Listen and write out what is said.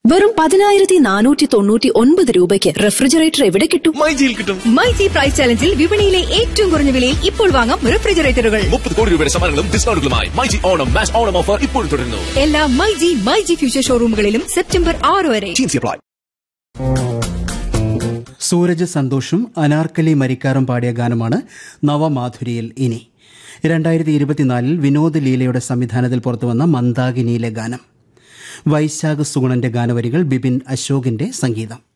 വെറും പതിനായിരത്തി നാനൂറ്റി തൊണ്ണൂറ്റി ഒൻപത് രൂപയ്ക്ക് റെഫ്രിജറേറ്റർ എവിടെ കിട്ടും മൈജിയിൽ കിട്ടും മൈജി പ്രൈസ് ചലഞ്ചിൽ വിപണിയിലെ ഏറ്റവും കുറഞ്ഞ വിലയിൽ ഇപ്പോൾ വാങ്ങാം റെഫ്രിജറേറ്ററുകൾ മുപ്പത് കോടി രൂപയുടെ സമ്മാനങ്ങളും ഡിസ്കൗണ്ടുകളുമായി myG Onam match Onam offer ഇപ്പോൾ തുടരുന്നു എല്ലാ മൈജി മൈജി ഫ്യൂച്ചർ ഷോറൂമുകളിലും സെപ്റ്റംബർ ആറ് വരെ ടീംസി അപ്ലൈ സൂരജ് സന്തോഷും അനാർക്കലി മരിക്കാറും പാടിയ ഗാനമാണ് നവമാധുരിയിൽ ഇനി രണ്ടായിരത്തി ഇരുപത്തിനാലിൽ വിനോദ് ലീലയുടെ സംവിധാനത്തിൽ പുറത്തുവന്ന മന്ദാകിനിയിലെ ഗാനം വൈശാഖ് സുഗുണന്റെ ഗാനവരികൾ ബിപിൻ അശോകിന്റെ സംഗീതം